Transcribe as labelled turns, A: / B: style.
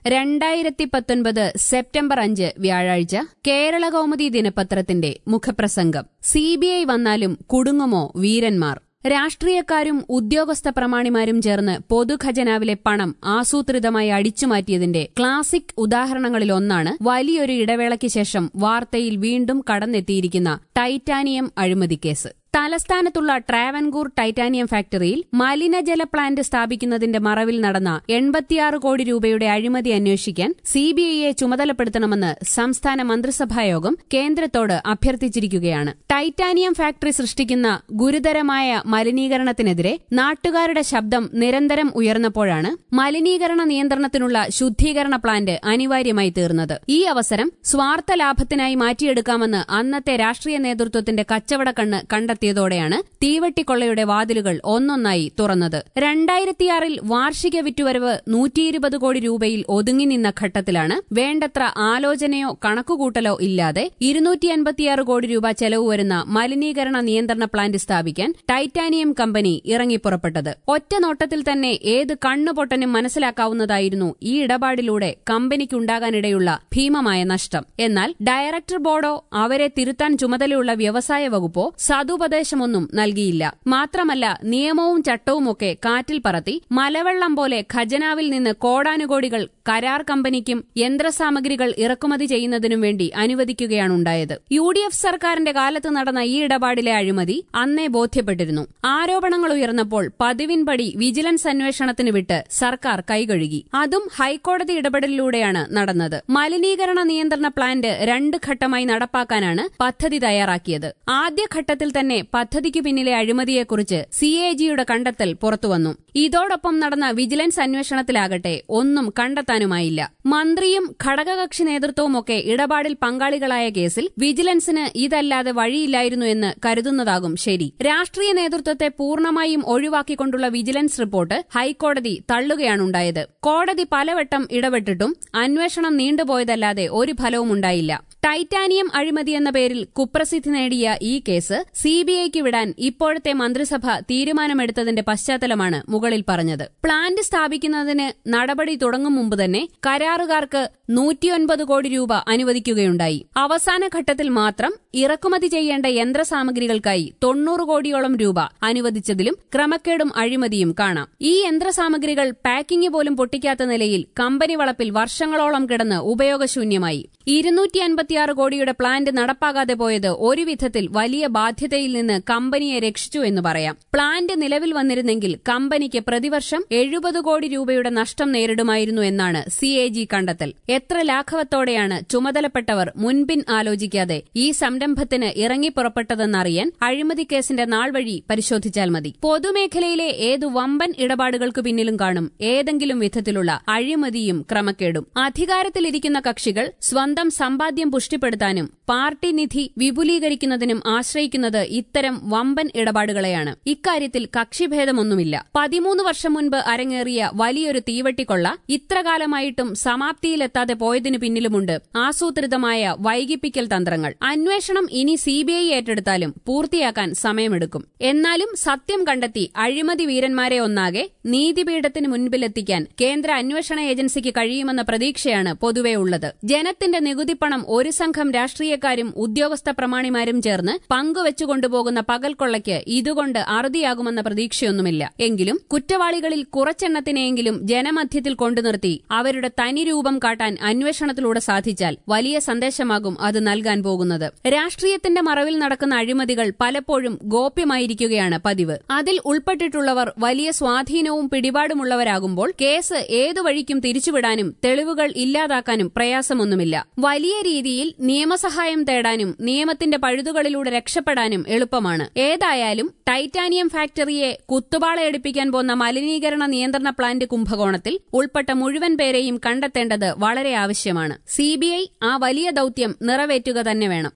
A: രണ്ടായിരത്തി പത്തൊൻപത് സെപ്റ്റംബർ അഞ്ച് വ്യാഴാഴ്ച കേരള കൗമുദി ദിനപത്രത്തിന്റെ മുഖപ്രസംഗം സിബിഐ വന്നാലും കുടുങ്ങുമോ വീരന്മാർ രാഷ്ട്രീയക്കാരും ഉദ്യോഗസ്ഥ പ്രമാണിമാരും ചേർന്ന് പൊതുഖജനാവിലെ പണം ആസൂത്രിതമായി അടിച്ചുമാറ്റിയതിന്റെ ക്ലാസിക് ഉദാഹരണങ്ങളിലൊന്നാണ് വലിയൊരു ഇടവേളയ്ക്ക് ശേഷം വാർത്തയിൽ വീണ്ടും കടന്നെത്തിയിരിക്കുന്ന ടൈറ്റാനിയം അഴിമതി കേസ് തലസ്ഥാനത്തുള്ള ട്രാവൻകൂർ ടൈറ്റാനിയം ഫാക്ടറിയിൽ മലിനജല പ്ലാന്റ് സ്ഥാപിക്കുന്നതിന്റെ മറവിൽ നടന്ന എൺപത്തിയാറ് കോടി രൂപയുടെ അഴിമതി അന്വേഷിക്കാൻ സിബിഐയെ ചുമതലപ്പെടുത്തണമെന്ന് സംസ്ഥാന മന്ത്രിസഭായോഗം കേന്ദ്രത്തോട് അഭ്യർത്ഥിച്ചിരിക്കുകയാണ് ടൈറ്റാനിയം ഫാക്ടറി സൃഷ്ടിക്കുന്ന ഗുരുതരമായ മലിനീകരണത്തിനെതിരെ നാട്ടുകാരുടെ ശബ്ദം നിരന്തരം ഉയർന്നപ്പോഴാണ് മലിനീകരണ നിയന്ത്രണത്തിനുള്ള ശുദ്ധീകരണ പ്ലാന്റ് അനിവാര്യമായി തീർന്നത് ഈ അവസരം സ്വാർത്ഥ ലാഭത്തിനായി മാറ്റിയെടുക്കാമെന്ന് അന്നത്തെ രാഷ്ട്രീയ നേതൃത്വത്തിന്റെ കച്ചവടക്കണ്ണ് കണ്ടെത്തി എത്തിയതോടെയാണ് തീവട്ടിക്കൊള്ളയുടെ വാതിലുകൾ ഒന്നൊന്നായി തുറന്നത് രണ്ടായിരത്തിയാറിൽ വാർഷിക വിറ്റുവരവ് നൂറ്റിയിരുപത് കോടി രൂപയിൽ ഒതുങ്ങി നിന്ന ഘട്ടത്തിലാണ് വേണ്ടത്ര ആലോചനയോ കണക്കുകൂട്ടലോ ഇല്ലാതെ ഇരുന്നൂറ്റി അൻപത്തിയാറ് കോടി രൂപ ചെലവ് വരുന്ന മലിനീകരണ നിയന്ത്രണ പ്ലാന്റ് സ്ഥാപിക്കാൻ ടൈറ്റാനിയം കമ്പനി ഇറങ്ങിപ്പുറപ്പെട്ടത് ഒറ്റ നോട്ടത്തിൽ തന്നെ ഏത് കണ്ണുപൊട്ടനും മനസ്സിലാക്കാവുന്നതായിരുന്നു ഈ ഇടപാടിലൂടെ കമ്പനിക്കുണ്ടാകാനിടയുള്ള ഭീമമായ നഷ്ടം എന്നാൽ ഡയറക്ടർ ബോർഡോ അവരെ തിരുത്താൻ ചുമതലയുള്ള വ്യവസായ വകുപ്പോ സതുപദേശമൊന്നും നൽകിയില്ല മാത്രമല്ല നിയമവും ചട്ടവുമൊക്കെ കാറ്റിൽ പറത്തി മലവെള്ളം പോലെ ഖജനാവിൽ നിന്ന് കോടാനുകോടികൾ കരാർ കമ്പനിക്കും യന്ത്രസാമഗ്രികൾ ഇറക്കുമതി ചെയ്യുന്നതിനും വേണ്ടി അനുവദിക്കുകയാണുണ്ടായത് യു ഡി എഫ് സർക്കാരിന്റെ കാലത്ത് നടന്ന ഈ ഇടപാടിലെ അഴിമതി അന്നേ ബോധ്യപ്പെട്ടിരുന്നു ആരോപണങ്ങൾ ഉയർന്നപ്പോൾ പതിവിൻപടി വിജിലൻസ് അന്വേഷണത്തിന് വിട്ട് സർക്കാർ കൈകഴുകി അതും ഹൈക്കോടതി ഇടപെടലിലൂടെയാണ് നടന്നത് മലിനീകരണ നിയന്ത്രണ പ്ലാന്റ് രണ്ട് ഘട്ടമായി നടപ്പാക്കാനാണ് പദ്ധതി തയ്യാറാക്കിയത് ആദ്യഘട്ടത്തിൽ തന്നെ പദ്ധതിക്കു പിന്നിലെ അഴിമതിയെക്കുറിച്ച് സി എ ജിയുടെ കണ്ടെത്തൽ പുറത്തുവന്നു ഇതോടൊപ്പം നടന്ന വിജിലൻസ് അന്വേഷണത്തിലാകട്ടെ ഒന്നും കണ്ടെത്താനുമായില്ല മന്ത്രിയും ഘടകകക്ഷി നേതൃത്വവുമൊക്കെ ഇടപാടിൽ പങ്കാളികളായ കേസിൽ വിജിലൻസിന് ഇതല്ലാതെ വഴിയില്ലായിരുന്നു എന്ന് കരുതുന്നതാകും ശരി രാഷ്ട്രീയ നേതൃത്വത്തെ പൂർണ്ണമായും ഒഴിവാക്കിക്കൊണ്ടുള്ള വിജിലൻസ് റിപ്പോർട്ട് ഹൈക്കോടതി തള്ളുകയാണുണ്ടായത് കോടതി പലവട്ടം ഇടപെട്ടിട്ടും അന്വേഷണം നീണ്ടുപോയതല്ലാതെ ഒരു ഫലവും ഉണ്ടായില്ല ടൈറ്റാനിയം അഴിമതി എന്ന പേരിൽ കുപ്രസിദ്ധി നേടിയ ഈ കേസ് സിബിഐക്ക് വിടാൻ ഇപ്പോഴത്തെ മന്ത്രിസഭ തീരുമാനമെടുത്തതിന്റെ പശ്ചാത്തലമാണ് മുകളിൽ പറഞ്ഞത് പ്ലാന്റ് സ്ഥാപിക്കുന്നതിന് നടപടി തുടങ്ങും മുമ്പ് തന്നെ കരാറുകാർക്ക് നൂറ്റിയൊൻപത് കോടി രൂപ അനുവദിക്കുകയുണ്ടായി അവസാന ഘട്ടത്തിൽ മാത്രം ഇറക്കുമതി ചെയ്യേണ്ട യന്ത്രസാമഗ്രികൾക്കായി തൊണ്ണൂറ് കോടിയോളം രൂപ അനുവദിച്ചതിലും ക്രമക്കേടും അഴിമതിയും കാണാം ഈ യന്ത്രസാമഗ്രികൾ പാക്കിംഗ് പോലും പൊട്ടിക്കാത്ത നിലയിൽ കമ്പനി വളപ്പിൽ വർഷങ്ങളോളം കിടന്ന് ഉപയോഗശൂന്യമായി ഇരുന്നൂറ്റി അൻപത്തിയാറ് കോടിയുടെ പ്ലാന്റ് നടപ്പാകാതെ പോയത് ഒരു വിധത്തിൽ വലിയ ബാധ്യതയിൽ നിന്ന് കമ്പനിയെ രക്ഷിച്ചു എന്ന് പറയാം പ്ലാന്റ് നിലവിൽ വന്നിരുന്നെങ്കിൽ കമ്പനിക്ക് പ്രതിവർഷം എഴുപത് കോടി രൂപയുടെ നഷ്ടം നേരിടുമായിരുന്നു എന്നാണ് സി എ ജി കണ്ടെത്തൽ എത്ര ലാഘവത്തോടെയാണ് ചുമതലപ്പെട്ടവർ മുൻപിൻ ആലോചിക്കാതെ ഈ സംരംഭത്തിന് ഇറങ്ങിപ്പുറപ്പെട്ടതെന്നറിയാൻ അഴിമതി കേസിന്റെ നാൾ വഴി പരിശോധിച്ചാൽ മതി പൊതുമേഖലയിലെ ഏതു വമ്പൻ ഇടപാടുകൾക്കു പിന്നിലും കാണും ഏതെങ്കിലും വിധത്തിലുള്ള അഴിമതിയും ക്രമക്കേടും അധികാരത്തിലിരിക്കുന്ന കക്ഷികൾ സ്വന്തം സമ്പാദ്യം പുഷ്ടിപ്പെടുത്താനും പാർട്ടി നിധി വിപുലീകരിക്കുന്നതിനും ആശ്രയിക്കുന്നത് ഇത്തരം വമ്പൻ ഇടപാടുകളെയാണ് ഇക്കാര്യത്തിൽ കക്ഷിഭേദമൊന്നുമില്ല പതിമൂന്ന് വർഷം മുൻപ് അരങ്ങേറിയ വലിയൊരു തീവട്ടിക്കൊള്ള ഇത്രകാലമായിട്ടും സമാപ്തിയിലെത്താതെ പോയതിനു പിന്നിലുമുണ്ട് ആസൂത്രിതമായ വൈകിപ്പിക്കൽ തന്ത്രങ്ങൾ അന്വേഷണം ഇനി സിബിഐ ഏറ്റെടുത്താലും പൂർത്തിയാക്കാൻ സമയമെടുക്കും എന്നാലും സത്യം കണ്ടെത്തി അഴിമതി വീരന്മാരെ ഒന്നാകെ നീതിപീഠത്തിന് മുൻപിലെത്തിക്കാൻ കേന്ദ്ര അന്വേഷണ ഏജൻസിക്ക് കഴിയുമെന്ന പ്രതീക്ഷയാണ് പൊതുവെ ഉള്ളത് ജനത്തിന്റെ നികുതിപ്പണം ഒരു സംഘം രാഷ്ട്രീയക്കാരും ഉദ്യോഗസ്ഥ പ്രമാണിമാരും ചേർന്ന് പങ്കുവച്ചുകൊണ്ടുപോകുന്ന പകൽക്കൊള്ളയ്ക്ക് ഇതുകൊണ്ട് അറുതിയാകുമെന്ന പ്രതീക്ഷയൊന്നുമില്ല എങ്കിലും കുറ്റവാളികളിൽ കുറച്ചെണ്ണത്തിനെയെങ്കിലും ജനമധ്യത്തിൽ കൊണ്ടുനിർത്തി അവരുടെ തനി രൂപം കാട്ടാൻ അന്വേഷണത്തിലൂടെ സാധിച്ചാൽ വലിയ സന്ദേശമാകും അത് നൽകാൻ പോകുന്നത് രാഷ്ട്രീയത്തിന്റെ മറവിൽ നടക്കുന്ന അഴിമതികൾ പലപ്പോഴും ഗോപ്യമായിരിക്കുകയാണ് പതിവ് അതിൽ ഉൾപ്പെട്ടിട്ടുള്ളവർ വലിയ സ്വാധീനവും പിടിപാടുമുള്ളവരാകുമ്പോൾ കേസ് ഏതു വഴിക്കും തിരിച്ചുവിടാനും തെളിവുകൾ ഇല്ലാതാക്കാനും പ്രയാസമൊന്നുമില്ല വലിയ രീതിയിൽ നിയമസഹായം തേടാനും നിയമത്തിന്റെ പഴുതുകളിലൂടെ രക്ഷപ്പെടാനും എളുപ്പമാണ് ഏതായാലും ടൈറ്റാനിയം ഫാക്ടറിയെ കുത്തുപാളയടിപ്പിക്കാൻ പോന്ന മലിനീകരണ നിയന്ത്രണ പ്ലാന്റ് കുംഭകോണത്തിൽ ഉൾപ്പെട്ട മുഴുവൻ പേരെയും കണ്ടെത്തേണ്ടത് വളരെ ആവശ്യമാണ് സിബിഐ ആ വലിയ ദൌത്യം നിറവേറ്റുക തന്നെ വേണം